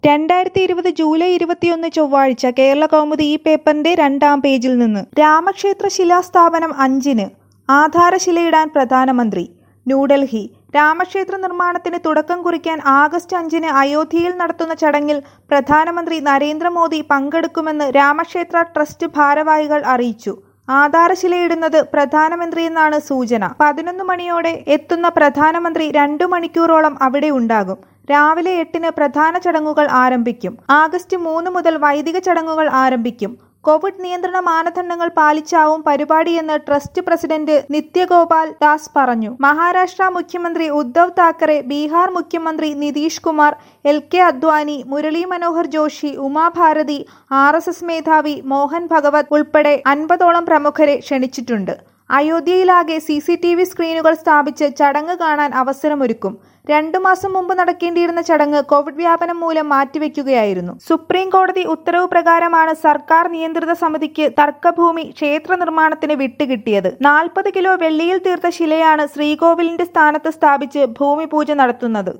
രണ്ടായിരത്തി ഇരുപത് ജൂലൈ ഇരുപത്തിയൊന്ന് ചൊവ്വാഴ്ച കേരള കൗമുദി ഈ പേപ്പറിന്റെ രണ്ടാം പേജിൽ നിന്ന് രാമക്ഷേത്ര ശിലാസ്ഥാപനം അഞ്ചിന് ആധാരശിലയിടാൻ പ്രധാനമന്ത്രി ന്യൂഡൽഹി രാമക്ഷേത്ര നിർമ്മാണത്തിന് തുടക്കം കുറിക്കാൻ ആഗസ്റ്റ് അഞ്ചിന് അയോധ്യയിൽ നടത്തുന്ന ചടങ്ങിൽ പ്രധാനമന്ത്രി നരേന്ദ്രമോദി പങ്കെടുക്കുമെന്ന് രാമക്ഷേത്ര ട്രസ്റ്റ് ഭാരവാഹികൾ അറിയിച്ചു ആധാരശിലയിടുന്നത് പ്രധാനമന്ത്രിയെന്നാണ് സൂചന പതിനൊന്ന് മണിയോടെ എത്തുന്ന പ്രധാനമന്ത്രി രണ്ടു മണിക്കൂറോളം അവിടെ ഉണ്ടാകും രാവിലെ എട്ടിന് പ്രധാന ചടങ്ങുകൾ ആരംഭിക്കും ആഗസ്റ്റ് മൂന്ന് മുതൽ വൈദിക ചടങ്ങുകൾ ആരംഭിക്കും കോവിഡ് നിയന്ത്രണ മാനദണ്ഡങ്ങൾ പാലിച്ചാവും പരിപാടിയെന്ന് ട്രസ്റ്റ് പ്രസിഡന്റ് നിത്യഗോപാൽ ദാസ് പറഞ്ഞു മഹാരാഷ്ട്ര മുഖ്യമന്ത്രി ഉദ്ധവ് താക്കറെ ബീഹാർ മുഖ്യമന്ത്രി Nitish Kumar L K Advani Murli Manohar Joshi Uma Bharti R S S മേധാവി മോഹൻ ഭഗവത് ഉൾപ്പെടെ അൻപതോളം പ്രമുഖരെ ക്ഷണിച്ചിട്ടുണ്ട് അയോധ്യയിലാകെ സി സി ടി വി സ്ക്രീനുകൾ സ്ഥാപിച്ച് ചടങ്ങ് കാണാൻ അവസരമൊരുക്കും രണ്ടു മാസം മുമ്പ് നടക്കേണ്ടിയിരുന്ന ചടങ്ങ് കോവിഡ് വ്യാപനം മൂലം മാറ്റിവെക്കുകയായിരുന്നു സുപ്രീം കോടതി ഉത്തരവ് പ്രകാരമാണ് സർക്കാർ നിയന്ത്രിത സമിതിക്ക് തർക്കഭൂമി ക്ഷേത്ര നിർമ്മാണത്തിന് വിട്ടുകിട്ടിയത് നാൽപ്പത് കിലോ വെള്ളിയിൽ തീർത്ത ശിലയാണ് ശ്രീകോവിലിന്റെ സ്ഥാനത്ത് സ്ഥാപിച്ച് ഭൂമി പൂജ നടത്തുന്നത്